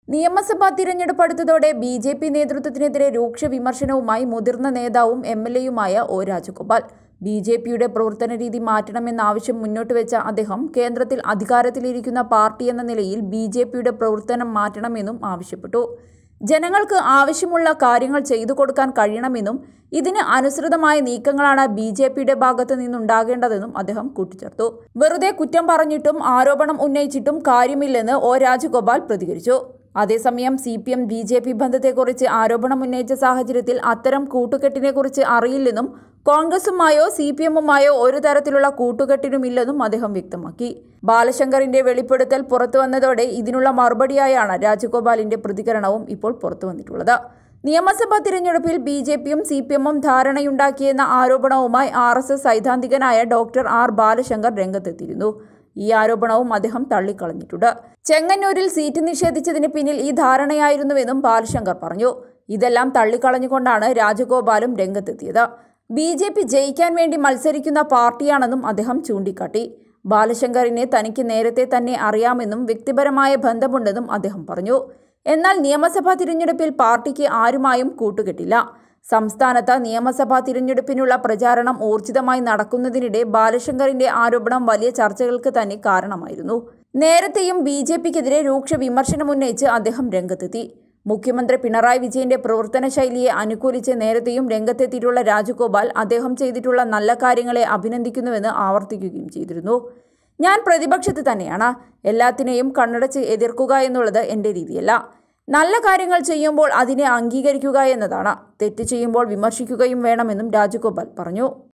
നിയമസഭാ തിരഞ്ഞെടുപ്പ് അടുത്തതോടെ ബി ജെ പി നേതൃത്വത്തിനെതിരെ രൂക്ഷ വിമർശനവുമായി മുതിർന്ന നേതാവും എം എൽ എയുമായ ഒ രാജഗോപാൽ ബി ജെ പിയുടെ പ്രവർത്തന രീതി മാറ്റണമെന്ന ആവശ്യം മുന്നോട്ട് വെച്ച അദ്ദേഹം കേന്ദ്രത്തിൽ അധികാരത്തിലിരിക്കുന്ന പാർട്ടി എന്ന നിലയിൽ ബി ജെ പിയുടെ പ്രവർത്തനം മാറ്റണമെന്നും ആവശ്യപ്പെട്ടു ജനങ്ങൾക്ക് ആവശ്യമുള്ള കാര്യങ്ങൾ ചെയ്തു കൊടുക്കാൻ കഴിയണമെന്നും ഇതിന് അനുസൃതമായ നീക്കങ്ങളാണ് ബി ജെ പിയുടെ ഭാഗത്ത് നിന്നുണ്ടാകേണ്ടതെന്നും അദ്ദേഹം കൂട്ടിച്ചേർത്തു വെറുതെ കുറ്റം പറഞ്ഞിട്ടും ആരോപണം ഉന്നയിച്ചിട്ടും കാര്യമില്ലെന്ന് ഒ രാജഗോപാൽ പ്രതികരിച്ചു അതേസമയം C P M B J P ബന്ധത്തെക്കുറിച്ച് ആരോപണം ഉന്നയിച്ച സാഹചര്യത്തിൽ അത്തരം കൂട്ടുകെട്ടിനെക്കുറിച്ച് അറിയില്ലെന്നും കോൺഗ്രസുമായോ സി പി എമ്മുമായോ ഒരു തരത്തിലുള്ള കൂട്ടുകെട്ടിനുമില്ലെന്നും അദ്ദേഹം വ്യക്തമാക്കി ബാലശങ്കറിന്റെ വെളിപ്പെടുത്തൽ പുറത്തു വന്നതോടെ ഇതിനുള്ള മറുപടിയായാണ് രാജഗോപാലിന്റെ പ്രതികരണവും ഇപ്പോൾ പുറത്തു വന്നിട്ടുള്ളത് നിയമസഭാ തിരഞ്ഞെടുപ്പിൽ ബി ജെ പിയും സി പി എമ്മും ധാരണയുണ്ടാക്കിയെന്ന ആരോപണവുമായി ആർ എസ് എസ് സൈദ്ധാന്തികനായ ഡോക്ടർ ആർ ബാലശങ്കർ രംഗത്തെത്തിയിരുന്നു ഈ ആരോപണവും അദ്ദേഹം തള്ളിക്കളഞ്ഞിട്ടുണ്ട് ചെങ്ങന്നൂരിൽ സീറ്റ് നിഷേധിച്ചതിന് പിന്നിൽ ഈ ധാരണയായിരുന്നുവെന്നും ബാലശങ്കർ പറഞ്ഞു ഇതെല്ലാം തള്ളിക്കളഞ്ഞുകൊണ്ടാണ് രാജഗോപാലും രംഗത്തെത്തിയത് ബി ജെ പി ജയിക്കാൻ വേണ്ടി മത്സരിക്കുന്ന പാർട്ടിയാണെന്നും അദ്ദേഹം ചൂണ്ടിക്കാട്ടി ബാലശങ്കറിനെ തനിക്ക് നേരത്തെ തന്നെ അറിയാമെന്നും വ്യക്തിപരമായ ബന്ധമുണ്ടെന്നും അദ്ദേഹം പറഞ്ഞു എന്നാൽ നിയമസഭാ തിരഞ്ഞെടുപ്പിൽ പാർട്ടിക്ക് ആരുമായും കൂട്ടുകെട്ടില്ല സംസ്ഥാനത്ത് നിയമസഭാ തിരഞ്ഞെടുപ്പിനുള്ള പ്രചാരണം ഊർജിതമായി നടക്കുന്നതിനിടെ ബാലശങ്കറിന്റെ ആരോപണം വലിയ ചർച്ചകൾക്ക് തന്നെ കാരണമായിരുന്നു നേരത്തെയും ബി ജെ പിക്കെതിരെ രൂക്ഷ വിമർശനമുന്നയിച്ച് അദ്ദേഹം രംഗത്തെത്തി മുഖ്യമന്ത്രി പിണറായി വിജയന്റെ പ്രവർത്തന ശൈലിയെ അനുകൂലിച്ച് നേരത്തെയും രംഗത്തെത്തിയിട്ടുള്ള രാജഗോപാൽ അദ്ദേഹം ചെയ്തിട്ടുള്ള നല്ല കാര്യങ്ങളെ അഭിനന്ദിക്കുന്നുവെന്ന് ആവർത്തിക്കുകയും ചെയ്തിരുന്നു ഞാൻ പ്രതിപക്ഷത്ത് തന്നെയാണ് എല്ലാത്തിനെയും കണ്ണടച്ച് എതിർക്കുക എന്നുള്ളത് എൻ്റെ രീതിയല്ല നല്ല കാര്യങ്ങൾ ചെയ്യുമ്പോൾ അതിനെ അംഗീകരിക്കുക എന്നതാണ് തെറ്റ് ചെയ്യുമ്പോൾ വിമർശിക്കുകയും വേണമെന്നും രാജഗോപാൽ പറഞ്ഞു